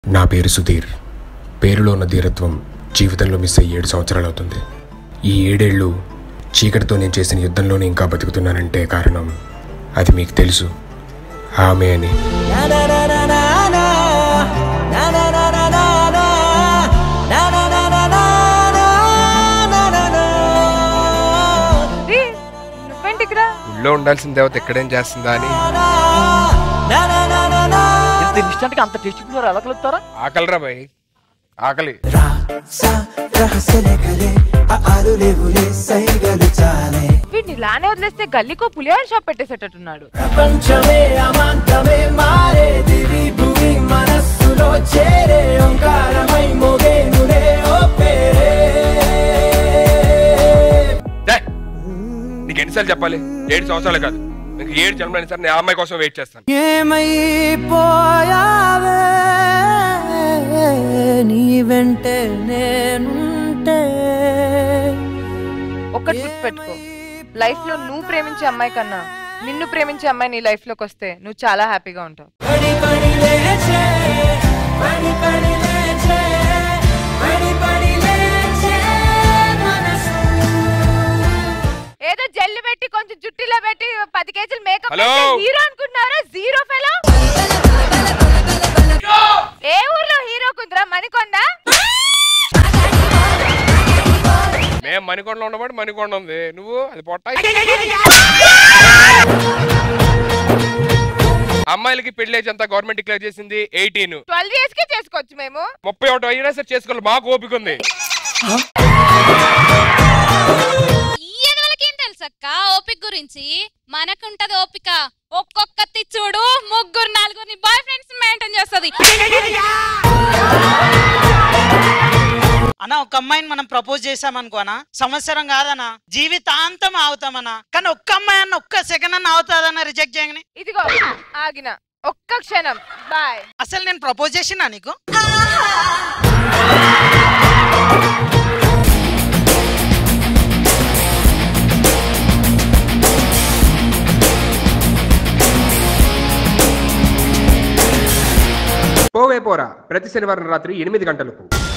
నా పేరు సుధీర్ పేరులో ఉన్న ధీరత్వం జీవితంలో మిస్ అయ్యి ఏడు సంవత్సరాలు అవుతుంది ఈ ఏడేళ్ళు చీకటితో నేను చేసిన యుద్ధంలోనే ఇంకా బతుకుతున్నానంటే కారణం అది మీకు తెలుసు ఆమె అని రీ, నువ్వేంటి ఇక్కడ ఊళ్ళో ఉండాల్సిన దేవత ఎక్కడేం చేస్తుందా అని ఇంత ఇన్స్టెంట్ గా అంత టేస్ట్ కూడా ఎలా కలుపుతారా ఆకలిరా భయ్ ఆకలి వీడిని ఇలానే వదిలేస్తే గల్లీకో పులిహోర షాప్ పెట్టేసేటట్టున్నాడు ప్రపంచమే అమాంతమే మారే దివి భూమి మనస్సులో చేరే ఓంకారమై మోగేనులే ఓ పేరే డేయ్, నీకు ఎన్నిసార్లు చెప్పాలి ఏడు సంవత్సరాలు కాదు నీకు ఏడు జన్మలైన సరే నేను ఆ అమ్మాయి కోసం వెయిట్ చేస్తాను ఏమైపోయావే నీ వెంటే నేనుంటే ఒక్కటి గుర్తుపెట్టుకో లైఫ్ లో నువ్వు ప్రేమించే అమ్మాయి కన్నా నిన్ను ప్రేమించే అమ్మాయి నీ లైఫ్ లోకి వస్తే నువ్వు చాలా హ్యాపీగా ఉంటావు పడి పడి లేచే పడి పడి లేచే పడి పడి లేచే మనసు ఏదో జల్లు పెట్టి కొంచెం జుట్టులో పెట్టి పది కేజీలు మేకప్ హలో? హీరో అనుకుంటున్నారా జీరో ఫెలో ఏ ఊర్లో హీరో కుందరా మణికొండ మేము మణికొండలో ఉన్నవాడు మణికొండ ఉంది నువ్వు అది పొట్ట అమ్మాయిలకి పెళ్లి ఏజ్ అంతా గవర్నమెంట్ డిక్లేర్ చేసింది ఎయిటీన్ ట్వెల్వ్ ఇయర్స్ కి చేసుకోవచ్చు మేము ముప్పై ఒకటి అయినా సరే చేసుకోవాలి మాకు ఓపిక ఉంది ఈ ఎదవలకేం తెలుసక్క ఓపిక గురించి మనకుంటది ఓపిక ఒక్కొక్కతి చూడు ముగ్గురు నలుగురిని బాయ్ ఫ్రెండ్స్ మెయింటైన్ చేస్తది అన్న ఒక అమ్మాయిని మనం ప్రపోజ్ చేసామనుకోనా సంవత్సరం కాదనా జీవితాంతం ఆగుతామన్నా కానీ ఒక్క అమ్మాయి అన్న ఒక్క సెకండ్ అన్న అవుతాదన్న రిజెక్ట్ చేయని ఇదిగో ఆగిన ఒక్క క్షణం బాయ్ అసలు నేను ప్రపోజ్ చేసినా నీకు పోవే పోరా ప్రతి శనివారం రాత్రి ఎనిమిది గంటలకు